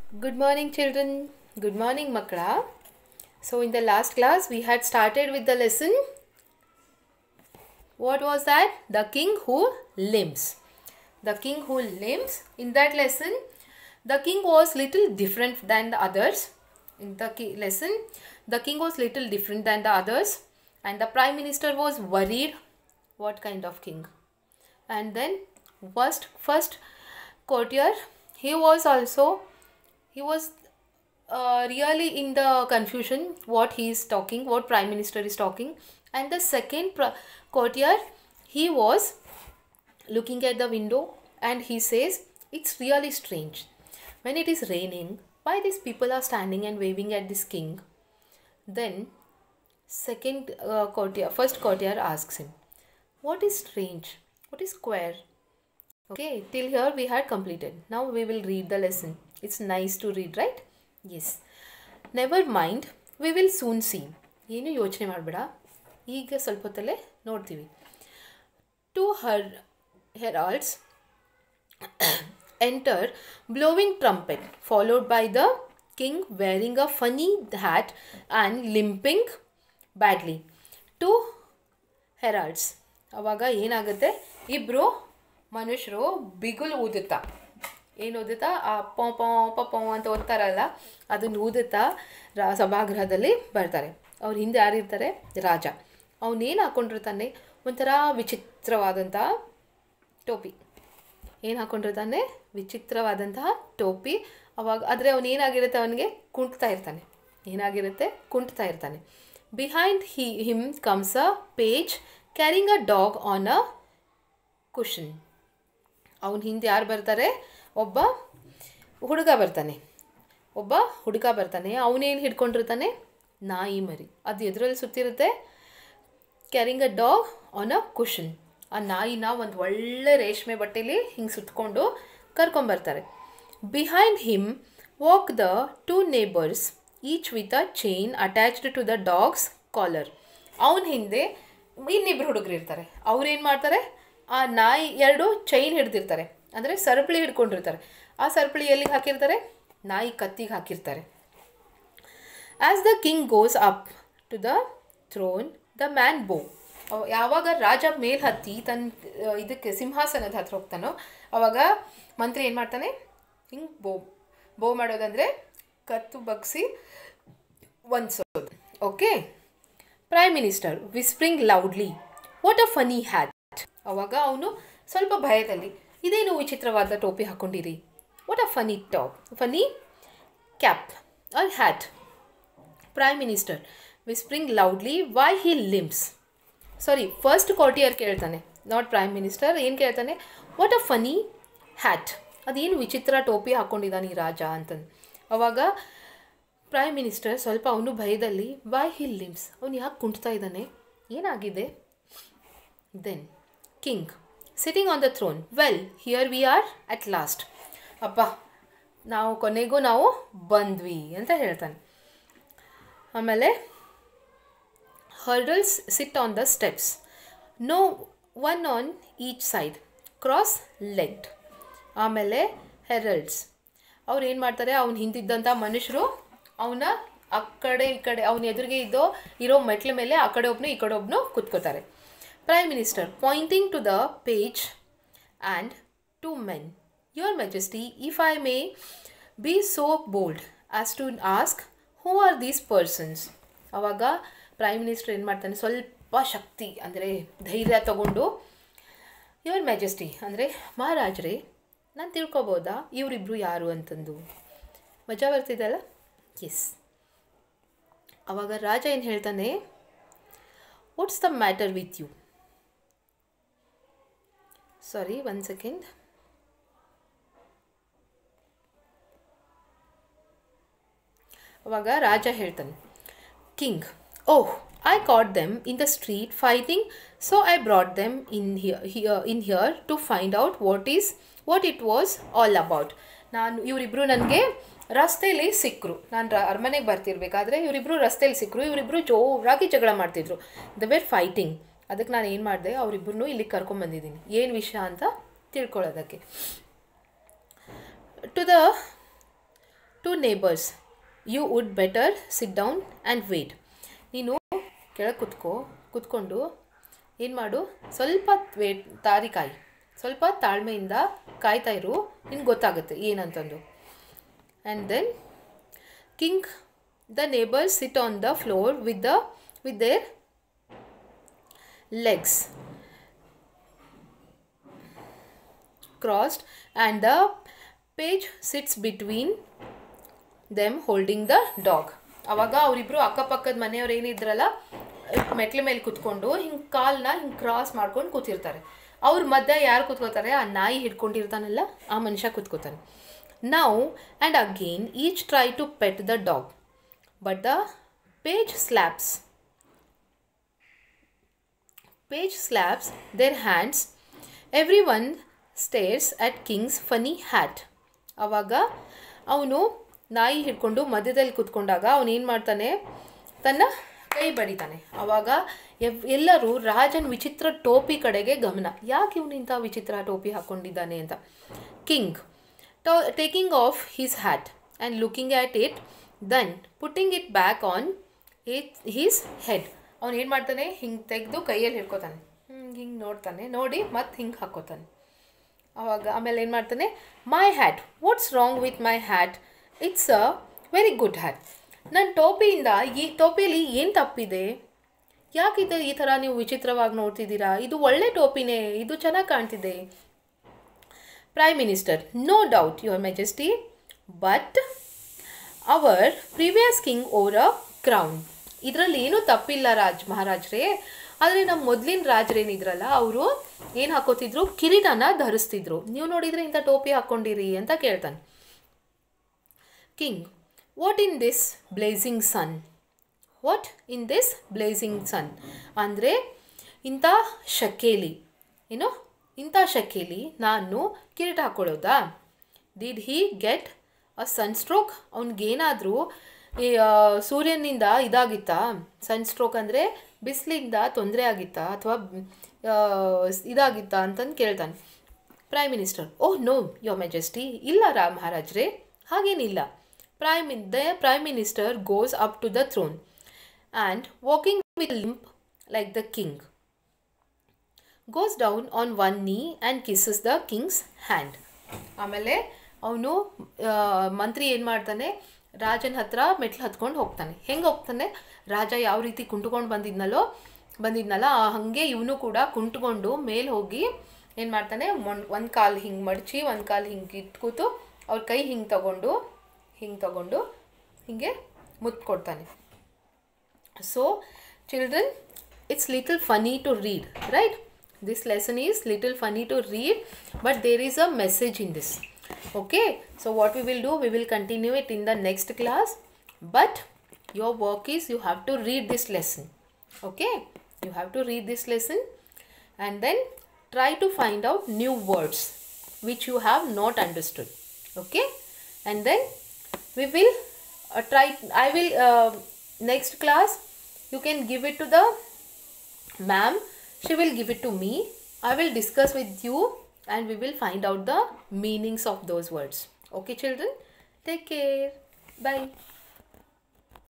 Good morning, children. Good morning, Makla. So, in the last class, we had started with the lesson. What was that? The king who limps. The king who limps. In that lesson, the king was little different than the others. In the ki- lesson, the king was little different than the others, and the prime minister was worried. What kind of king? And then, first, first courtier, he was also he was uh, really in the confusion what he is talking what prime minister is talking and the second pr- courtier he was looking at the window and he says it's really strange when it is raining why these people are standing and waving at this king then second uh, courtier first courtier asks him what is strange what is square Okay, till here we had completed. Now we will read the lesson. It's nice to read, right? Yes. Never mind we will soon see ಏನು ಯೋಚನೆ ಮಾಡಬೇಡ ಈಗ ಸ್ವಲ್ಪ ಹೊತ್ತಲ್ಲೇ ನೋಡ್ತೀವಿ two her heralds enter blowing trumpet followed by the king wearing a funny hat and limping badly two heralds ಅವಾಗ ಏನಾಗುತ್ತೆ ಇಬ್ಬರು ಮನುಷ್ಯರು ಬಿಗುಲು ಊದುತ್ತಾ ಏನು ಊದುತ್ತಾ ಆ ಪೊ ಪೊ ಪ ಪೊ ಅಂತ ಓದ್ತಾರಲ್ಲ ಅದನ್ನು ಊದುತ್ತಾ ರಾ ಸಭಾಗೃಹದಲ್ಲಿ ಬರ್ತಾರೆ ಅವ್ರ ಹಿಂದೆ ಯಾರಿರ್ತಾರೆ ರಾಜ ಅವನೇನು ಹಾಕ್ಕೊಂಡಿರ್ತಾನೆ ಒಂಥರ ವಿಚಿತ್ರವಾದಂಥ ಟೋಪಿ ಏನು ಹಾಕ್ಕೊಂಡಿರ್ತಾನೆ ವಿಚಿತ್ರವಾದಂತಹ ಟೋಪಿ ಅವಾಗ ಆದರೆ ಅವನು ಏನಾಗಿರುತ್ತೆ ಅವನಿಗೆ ಕುಂಟ್ತಾ ಇರ್ತಾನೆ ಏನಾಗಿರುತ್ತೆ ಕುಂಟ್ತಾ ಇರ್ತಾನೆ behind he him comes a page carrying a dog on a cushion ಅವನ ಹಿಂದೆ ಯಾರು ಬರ್ತಾರೆ ಒಬ್ಬ ಹುಡುಗ ಬರ್ತಾನೆ ಒಬ್ಬ ಹುಡುಗ ಬರ್ತಾನೆ ಅವನೇನು ಹಿಡ್ಕೊಂಡಿರ್ತಾನೆ ನಾಯಿ ಮರಿ ಅದು ಎದುರಲ್ಲಿ ಸುತ್ತಿರುತ್ತೆ carrying a dog on a cushion ಆ ನಾಯಿನ ಒಂದು ಒಳ್ಳೆ ರೇಷ್ಮೆ ಬಟ್ಟೆಲಿ ಹಿಂಗೆ ಸುತ್ಕೊಂಡು ಕರ್ಕೊಂಬರ್ತಾರೆ behind him walk the two neighbours each with a chain attached to the dog's collar ಅವನ ಹಿಂದೆ ಇನ್ನಿಬ್ರು ಹುಡುಗರು ಇರ್ತಾರೆ ಅವ್ರೇನು ಮಾಡ್ತಾರೆ ಆ ನಾಯಿ ಎರಡು ಚೈನ್ ಹಿಡ್ದಿರ್ತಾರೆ ಅಂದರೆ ಸರಪಳಿ ಹಿಡ್ಕೊಂಡಿರ್ತಾರೆ ಆ ಸರಪಳಿ ಎಲ್ಲಿಗೆ ಹಾಕಿರ್ತಾರೆ ನಾಯಿ ಕತ್ತಿಗೆ ಹಾಕಿರ್ತಾರೆ as the king goes up to the throne the man bow ಯಾವಾಗ ರಾಜ ಮೇಲ್ ಹತ್ತಿ ತನ್ನ ಇದಕ್ಕೆ ಸಿಂಹಾಸನದ ಹತ್ರ ಹೋಗ್ತಾನೋ ಅವಾಗ ಮಂತ್ರಿ ಏನು ಮಾಡ್ತಾನೆ ಹಿಂಗೆ ಬೋ ಬೋ ಮಾಡೋದಂದರೆ ಕತ್ತು ಬಗ್ಸಿ ಒನ್ಸೋದು okay prime minister whispering loudly what a funny hat ಅವಾಗ ಅವನು ಸ್ವಲ್ಪ ಭಯದಲ್ಲಿ ಇದೇನು ವಿಚಿತ್ರವಾದ ಟೋಪಿ ಹಾಕ್ಕೊಂಡಿರಿ what a funny top funny cap or hat prime minister whispering loudly why he limps sorry first courtier ಕೇಳ್ತಾನೆ ನಾಟ್ ಪ್ರೈಮ್ ಮಿನಿಸ್ಟರ್ ಏನು ಕೇಳ್ತಾನೆ ವಾಟ್ ಅ ಫನಿ ಹ್ಯಾಟ್ ಅದೇನು ವಿಚಿತ್ರ ಟೋಪಿ ಹಾಕ್ಕೊಂಡಿದ್ದಾನೆ ಈ ರಾಜ ಅಂತಂದು ಅವಾಗ ಪ್ರೈಮ್ ಮಿನಿಸ್ಟರ್ ಸ್ವಲ್ಪ ಅವನು ಭಯದಲ್ಲಿ ವೈ ಹಿ ಲಿಮ್ಸ್ ಅವನು ಯಾಕೆ ಕುಂಟ್ತಾ ಇದ್ದಾನೆ ಏನಾಗಿದೆ then king sitting on the throne well here we are at last ಅಪ್ಪ ನಾವು ಕೊನೆಗೂ ನಾವು ಬಂದ್ವಿ ಅಂತ ಹೇಳ್ತಾನೆ ಆಮೇಲೆ heralds sit on the steps no one on each side cross legged ಆಮೇಲೆ ಹೆರಲ್ಡ್ಸ್ ಅವ್ರು ಏನು ಮಾಡ್ತಾರೆ ಅವ್ನು ಹಿಂದಿದ್ದಂಥ ಮನುಷ್ಯರು ಅವನ ಆ ಕಡೆ ಈ ಕಡೆ ಅವನ ಎದುರಿಗೆ ಇದ್ದೋ ಇರೋ ಮೆಟ್ಲ ಮೇಲೆ ಆ ಕಡೆ ಒಬ್ಬನು ಈ ಕಡೆ ಒಬ್ಬನು ಕುತ್ಕೋತಾರೆ prime minister pointing to the page and two men your majesty if I may be so bold as to ask who are these persons ಅವಾಗ ಪ್ರೈಮ್ ಮಿನಿಸ್ಟರ್ ಏನು ಮಾಡ್ತಾನೆ ಸ್ವಲ್ಪ ಶಕ್ತಿ ಅಂದರೆ ಧೈರ್ಯ ತಗೊಂಡು ಯುವರ್ ಮೆಜೆಸ್ಟಿ ಅಂದರೆ ಮಹಾರಾಜರೇ ನಾನು ತಿಳ್ಕೊಬೋದಾ ಇವರಿಬ್ಬರು ಯಾರು ಅಂತಂದು ಮಜಾ ಬರ್ತಿದ್ದಲ್ಲ ಎಸ್ ಅವಾಗ ರಾಜ ಏನು ಹೇಳ್ತಾನೆ what's the matter with you sorry one second ಅವಾಗ ರಾಜ ಹೇಳ್ತಾನೆ king oh I caught them in the street fighting so I brought them in here in here to find out what is what it was all about ನಾನು ಇವರಿಬ್ಬರು ನನಗೆ ರಸ್ತೆಯಲ್ಲಿ ಸಿಕ್ಕರು ನಾನು ರ ಅರಮನೆಗೆ ಬರ್ತಿರ್ಬೇಕಾದ್ರೆ ಇವರಿಬ್ಬರು ರಸ್ತೆಯಲ್ಲಿ ಸಿಕ್ಕರು ಇವರಿಬ್ಬರು ಜೋರಾಗಿ ಜಗಳ ಮಾಡ್ತಿದ್ರು ದ ವೇರ್ ಫೈಟಿಂಗ್ ಅದಕ್ಕೆ ನಾನು ಏನು ಮಾಡಿದೆ ಅವರಿಬ್ಬರನ್ನೂ ಇಲ್ಲಿಗೆ ಕರ್ಕೊಂಬಂದಿದ್ದೀನಿ ಏನು ವಿಷಯ ಅಂತ ತಿಳ್ಕೊಳ್ಳೋದಕ್ಕೆ to the two neighbours you would better sit down and wait ನೀನು ಕೆಳಗೆ ಕುತ್ಕೋ ಕುತ್ಕೊಂಡು ಏನು ಮಾಡು ಸ್ವಲ್ಪ ವೇಟ್ ತಾರಿ ಕಾಯಿ ಸ್ವಲ್ಪ ತಾಳ್ಮೆಯಿಂದ ಕಾಯ್ತಾ ಇರು ನಿನ್ಗೆ ಗೊತ್ತಾಗುತ್ತೆ ಏನಂತಂದು and then king the neighbours sit on the floor with the with their legs crossed and the page sits between them holding the dog ಅವಾಗ ಅವರಿಬ್ರು ಅಕ್ಕಪಕ್ಕದ ಮನೆಯವ್ರು ಏನಿದ್ರಲ್ಲ ಮೆಟ್ಲ ಮೇಲೆ ಕುತ್ಕೊಂಡು ಹಿಂಗೆ ಕಾಲನ್ನ ಹಿಂಗೆ ಕ್ರಾಸ್ ಮಾಡ್ಕೊಂಡು ಕೂತಿರ್ತಾರೆ ಅವ್ರ ಮಧ್ಯೆ ಯಾರು ಕೂತ್ಕೋತಾರೆ ಆ ನಾಯಿ ಹಿಡ್ಕೊಂಡಿರ್ತಾನಲ್ಲ ಆ ಮನುಷ್ಯ ಕೂತ್ಕೋತಾನೆ ನಾವು and again each try to pet the dog but the page slaps page slaps their hands everyone stares at king's funny hat ಆವಾಗ ಅವನು ನಾಯಿ ಹಿಡ್ಕೊಂಡು ಮಧ್ಯದಲ್ಲಿ ಕೂತ್ಕೊಂಡಾಗ ಅವನು ಏನು ಮಾಡ್ತಾನೆ ತನ್ನ ಕೈ ಬಡಿತಾನೆ ಆವಾಗ ಎವ್ ಎಲ್ಲರೂ ರಾಜನ್ ವಿಚಿತ್ರ ಟೋಪಿ ಕಡೆಗೆ ಗಮನ ಯಾಕೆ ಇವನು ಇಂಥ ವಿಚಿತ್ರ ಟೋಪಿ ಹಾಕ್ಕೊಂಡಿದ್ದಾನೆ ಅಂತ king taking off his hat and looking at it then putting it back on it his head ಅವ್ನು ಏನು ಮಾಡ್ತಾನೆ ಹಿಂಗೆ ತೆಗೆದು ಕೈಯಲ್ಲಿ ಹಿಡ್ಕೋತಾನೆ ಹಿಂಗೆ ಹಿಂಗೆ ನೋಡ್ತಾನೆ ನೋಡಿ ಮತ್ತೆ ಹಿಂಗೆ ಹಾಕೋತಾನೆ ಆವಾಗ ಆಮೇಲೆ ಏನು ಮಾಡ್ತಾನೆ my hat what's wrong with my hat it's a very good hat ನನ್ನ ಟೋಪಿಯಿಂದ ಈ ಟೋಪಿಯಲ್ಲಿ ಏನು ತಪ್ಪಿದೆ ಯಾಕಿದು ಈ ಥರ ನೀವು ವಿಚಿತ್ರವಾಗಿ ನೋಡ್ತಿದ್ದೀರಾ ಇದು ಒಳ್ಳೆ ಟೋಪಿನೇ ಇದು ಚೆನ್ನಾಗಿ ಕಾಣ್ತಿದೆ prime minister no doubt your majesty but our previous king over a crown ಇದರಲ್ಲಿ ಏನೂ ತಪ್ಪಿಲ್ಲ ರಾಜ್ ಮಹಾರಾಜ್ರೇ ಆದರೆ ನಮ್ಮ ಮೊದಲಿನ ರಾಜರೇನಿದ್ರಲ್ಲ ಅವರು ಏನು ಹಾಕೋತಿದ್ರು ಕಿರೀಟನ ಧರಿಸ್ತಿದ್ರು ನೀವು ನೋಡಿದರೆ ಇಂಥ ಟೋಪಿ ಹಾಕ್ಕೊಂಡಿರಿ ಅಂತ ಕೇಳ್ತಾನೆ king what in this blazing sun what in this blazing sun ಅಂದರೆ ಇಂಥ ಶಕೇಲಿ ಏನು ಇಂಥ ಶಕೇಲಿ ನಾನು ಕಿರೀಟ ಹಾಕ್ಕೊಳ್ಳೋದಾ did he get a sunstroke ಅವ್ನಿಗೇನಾದರೂ ಈ ಆ, ಸೂರ್ಯನಿಂದ ಇದಾಗಿತ್ತಾ ಸನ್ಸ್ಟ್ರೋಕ್ ಅಂದರೆ ಬಿಸಿಲಿಂದ ತೊಂದರೆ ಆಗಿತ್ತಾ ಅಥವಾ ಇದಾಗಿತ್ತಾ ಅಂತಂದು ಕೇಳ್ತಾನೆ prime minister oh no your majesty ಇಲ್ಲ ರಾ ಮಹಾರಾಜ್ರೆ ಹಾಗೇನಿಲ್ಲ prime the prime minister goes up to the throne and walking with limp like the king goes down on one knee and kisses the king's hand ಆಮೇಲೆ ಅವನು ಮಂತ್ರಿ ಏನು ಮಾಡ್ತಾನೆ ರಾಜನ ಹತ್ರ ಮೆಟ್ಲು ಹತ್ಕೊಂಡು ಹೋಗ್ತಾನೆ ಹೆಂಗೆ ಹೋಗ್ತಾನೆ ರಾಜ ಯಾವ ರೀತಿ ಕುಂಟ್ಕೊಂಡು ಬಂದಿದ್ನಲ್ಲೋ ಬಂದಿದ್ನಲ್ಲ ಆ ಹಾಗೆ ಇವನು ಕೂಡ ಕುಂಟ್ಕೊಂಡು ಮೇಲೆ ಹೋಗಿ ಏನು ಮಾಡ್ತಾನೆ ಒಂದು ಕಾಲು ಹಿಂಗೆ ಮಡಚಿ ಒಂದು ಕಾಲು ಹಿಂಗೆ ಇಟ್ಕೂತು ಅವ್ರ ಕೈ ಹಿಂಗೆ ತಗೊಂಡು ಹಿಂಗೆ ತಗೊಂಡು ಹಿಂಗೆ ಮುತ್ತು ಕೊಡ್ತಾನೆ So, children, it's little funny to read, right? This lesson is little funny to read, but there is a message in this. Okay, so what we will do, we will continue it in the next class. But your work is you have to read this lesson. Okay, you have to read this lesson and then try to find out new words which you have not understood. Okay, and then we will uh, try i will uh, next class you can give it to the ma'am she will give it to me i will discuss with you and we will find out the meanings of those words okay children take care bye